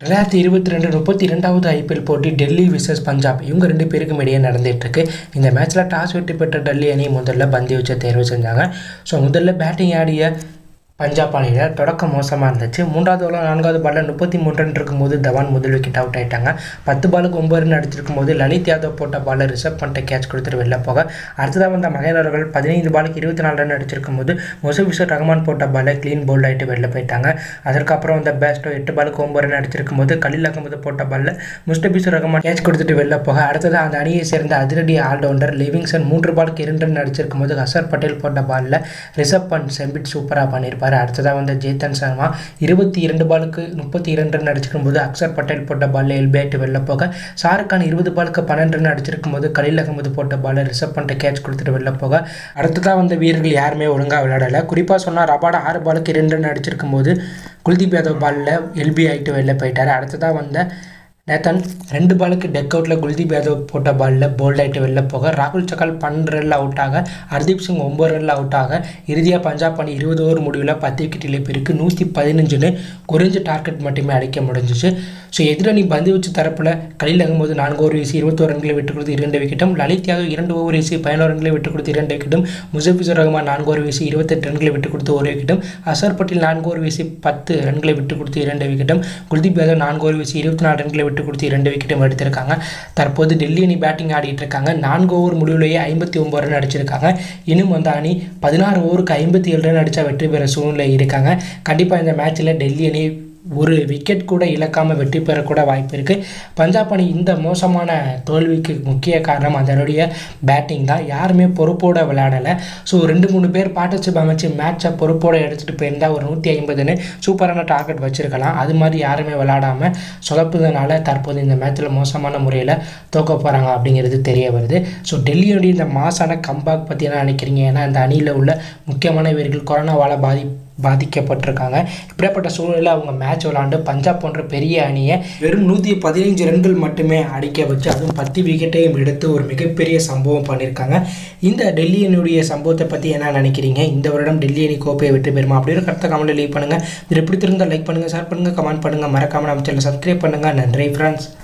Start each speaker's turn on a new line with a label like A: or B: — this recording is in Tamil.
A: ரெண்டாயிரத்தி இருபத்தி ரெண்டு முப்பத்தி ரெண்டாவது ஐபிஎல் போட்டி டெல்லி விசஸ் பஞ்சாப் இவங்க ரெண்டு பேருக்கும் இடையே நடந்துட்டு இருக்கு இந்த மேட்ச்சில் டாஸ் வெற்றி பெற்ற டெல்லி அணி முதல்ல பந்து வச்ச தேர்வு செஞ்சாங்க ஸோ முதல்ல பேட்டிங் ஆடிய பஞ்சாப் அணியில் தொடக்கம் மோசமாக இருந்துச்சு மூன்றாவது ஓவர் நான்காவது பாலில் முப்பத்தி மூணு ரன் இருக்கும்போது தவான் முதல் விக்கெட் அவுட் ஆயிட்டாங்க பத்து பாலுக்கு ஒன்பது ரன் அடிச்சிருக்கும் போது லலித் யாதவ் போட்ட பாலை ரிசர்வ் பண்ணிட்டு கேட்ச் கொடுத்துட்டு வெளில போக அடுத்ததாக வந்த மகேந்திர அவர்கள் பதினைந்து பாலுக்கு இருபத்தி நாலு ரன் அடிச்சிருக்கும் போது முசபிசர் ரஹ்மான் போட்ட பாலை க்ளீன் போல்ட் ஆகிட்டு வெளில போயிட்டாங்க அதற்கப்புறம் வந்த பேஸ்டோ எட்டு பாலுக்கு ஒன்பது ரன் அடிச்சிருக்கும் போது கலில் அகமது போட்ட பாலில் முஸ்டபிசர் ரஹ்மான் கேட்ச் கொடுத்துட்டு வெளில போக அடுத்ததாக அந்த அணியை சேர்ந்த அதிரடி ஆல்ரவுண்டர் லிவிங்சன் மூன்று பாலுக்கு இரண்டு ரன் அடிச்சிருக்கும் போது ஹசர் பட்டேல் போட்ட பாலில் ரிஷப் பண்ட் செம்பிட் சூப்பராக பண்ணியிருப்பார் அடுத்ததாக வந்த ஜேத்தன் சர்மா இருபத்தி இரண்டு பாலுக்கு முப்பத்தி இரண்டு ரன் அடிச்சிருக்கும் போது அக்சர் பட்டேல் போட்ட பாலில் எல்பிஐட்டு வெளில போக ஷாருக் கான் இருபது பாலுக்கு பன்னெண்டு ரன் அடிச்சிருக்கும் போது கலில் அகமது போட்ட பாலை ரிஷப் பண்ணிட்டு கேட்ச் கொடுத்துட்டு வெளில போக அடுத்ததாக வந்த வீரர்கள் யாருமே ஒழுங்காக விளையாடலை குறிப்பாக சொன்னால் ரபாடா ஆறு பாலுக்கு இரண்டு ரன் அடிச்சிருக்கும் போது குல்தீப் யாதவ் பாலில் எல்பி ஆகிட்டு வெளில போயிட்டார் அடுத்ததாக வந்த நேத்தன் ரெண்டு பாலுக்கு டெக் அவுட்டில் குல்தீப் யாதவ் போட்ட பாலில் போல்ட் ஆகிட்டு வெளில போக ராகுல் சக்கால் பன்னெண்டு ரனில் அவுட் ஆக ஹர்தீப் சிங் ஒம்பது ரனில் அவுட் ஆக இறுதியாக பஞ்சாப் அணி இருபது ஓவர் முடிவில் பத்து விக்கெட் இழப்பிற்கு நூற்றி பதினஞ்சுன்னு குறைஞ்ச டார்கெட் மட்டுமே அடிக்க முடிஞ்சிச்சு ஸோ எதிரணி பந்து வச்சு தரப்பில் கலில் அகமது நான்கு ஓவர் வீசி இருபத்தோரு ரன்களை விட்டு கொடுத்து இரண்டு விக்கெட்டும் லலித் யாதவ் இரண்டு ஓவர் வீசி பதினோரு ரன்களை விட்டு கொடுத்து இரண்டு விக்கெட்டும் முசபிசுர் ரஹ்மான் நான்கு ஓவர் வீசி இருபத்தெட்டு ரன்களை விட்டு கொடுத்து ஒரு விக்கெட்டும் அசர் பட்டேல் நான்கு ஓவர் வீசி பத்து ரன்களை விட்டு கொடுத்து இரண்டு விக்கெட்டும் குல்தீப் யாதவ் நான்கு ஓவர் வீசி இருபத்தி நாலு ரன்களை விட்டு கொடுத்து இரண்டு விக்கெட்டும் எடுத்திருக்காங்க தற்போது டெல்லி அணி பேட்டிங் ஆடிட்டு இருக்காங்க நான்கு ஓவர் முடிவுலேயே ஐம்பத்தி ஒம்பது ரன் அடிச்சிருக்காங்க இன்னும் அந்த அணி பதினாறு ஓவருக்கு ஐம்பத்தி ஏழு ரன் அடித்தா வெற்றி பெற சூழ்நிலை இருக்காங்க கண்டிப்பாக இந்த மேட்ச்சில் டெல்லி அணி ஒரு விக்கெட் கூட இழக்காமல் வெற்றி பெறக்கூட வாய்ப்பு இருக்குது பஞ்சாப் அணி இந்த மோசமான தோல்விக்கு முக்கிய காரணம் அதனுடைய பேட்டிங் தான் யாருமே பொறுப்போடு விளையாடலை ஸோ ரெண்டு மூணு பேர் பார்ட்னர்ஷிப் அமைச்சு மேட்சை பொறுப்போடு எடுத்துகிட்டு போயிருந்தால் ஒரு நூற்றி ஐம்பதுன்னு சூப்பரான டார்கெட் வச்சுருக்கலாம் அது மாதிரி யாருமே விளையாடாமல் சொதப்புறதுனால தற்போது இந்த மேட்ச்சில் மோசமான முறையில் தோக்க போகிறாங்க அப்படிங்கிறது தெரிய வருது ஸோ டெல்லியோடைய இந்த மாசான கம்பேக் பற்றி என்ன நினைக்கிறீங்க ஏன்னா இந்த அணியில் உள்ள முக்கியமான வீரர்கள் கொரோனாவால் பாதி பாதிக்கப்பட்டிருக்காங்க இப்படியாப்பட்ட சூழ்நிலையில் அவங்க மேட்ச் விளாண்டு பஞ்சாப் போன்ற பெரிய அணியை வெறும் நூற்றி பதினைஞ்சு ரன்கள் மட்டுமே அடிக்க வச்சு அதுவும் பத்து விக்கெட்டையும் எடுத்து ஒரு மிகப்பெரிய சம்பவம் பண்ணியிருக்காங்க இந்த டெல்லி அணியுடைய சம்பவத்தை பற்றி என்ன நினைக்கிறீங்க இந்த வருடம் டெல்லி அணி கோப்பையை வெற்றி பெறுமா அப்படின்னு கருத்தை கமெண்ட்டில் லீவ் பண்ணுங்கள் இது பிடித்திருந்தால் லைக் பண்ணுங்கள் ஷேர் பண்ணுங்கள் கமெண்ட் பண்ணுங்கள் மறக்காமல் நம்ம சேனல் சப்ஸ்கிரைப் பண்ணுங்கள் நன்றி ஃப்ரெண்ட்ஸ்